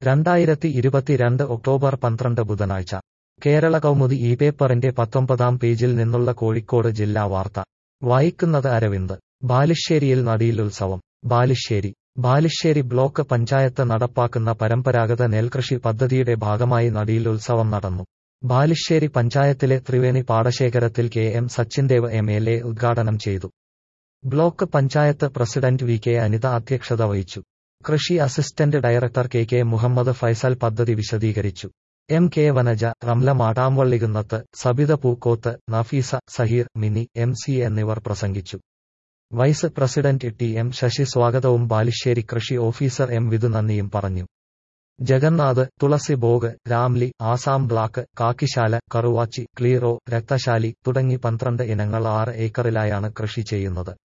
രണ്ടായിരത്തി ഇരുപത്തിരണ്ട് ഒക്ടോബർ പന്ത്രണ്ട് ബുധനാഴ്ച കേരള കൗമുദി ഈ പേപ്പറിന്റെ പത്തൊമ്പതാം പേജിൽ നിന്നുള്ള കോഴിക്കോട് ജില്ലാ വാർത്ത വായിക്കുന്നത് അരവിന്ദ് ബാലുശ്ശേരിയിൽ നടിയിൽ ഉത്സവം ബാലുശ്ശേരി ബാലുശ്ശേരി ബ്ലോക്ക് പഞ്ചായത്ത് നടപ്പാക്കുന്ന പരമ്പരാഗത നെൽകൃഷി പദ്ധതിയുടെ ഭാഗമായി നടിയിൽ ഉത്സവം നടന്നു ബാലുശ്ശേരി പഞ്ചായത്തിലെ ത്രിവേണി പാടശേഖരത്തിൽ K M Sachindev M L A ഉദ്ഘാടനം ചെയ്തു block panchayat president V K Anitha അധ്യക്ഷത വഹിച്ചു കൃഷി assistant director K K Muhammad Faisal പദ്ധതി വിശദീകരിച്ചു M K Vanaja Ramla Madamvallikunnath Sabitha Pookkoth Nafeesa Saheer Mini M C എന്നിവർ പ്രസംഗിച്ചു vice president T M Sasi സ്വാഗതവും ബാലുശ്ശേരി കൃഷി ഓഫീസർ എം വിധു നന്ദിയും പറഞ്ഞു ജഗന്നാഥ് തുളസി ബോഗ് രാംലി ആസാം ബ്ലാക്ക് കാക്കിശാല കറുവാച്ചി ക്ലീറോ രക്തശാലി തുടങ്ങി പന്ത്രണ്ട് ഇനങ്ങൾ ആറ് ഏക്കറിലായാണ് കൃഷി ചെയ്യുന്നത്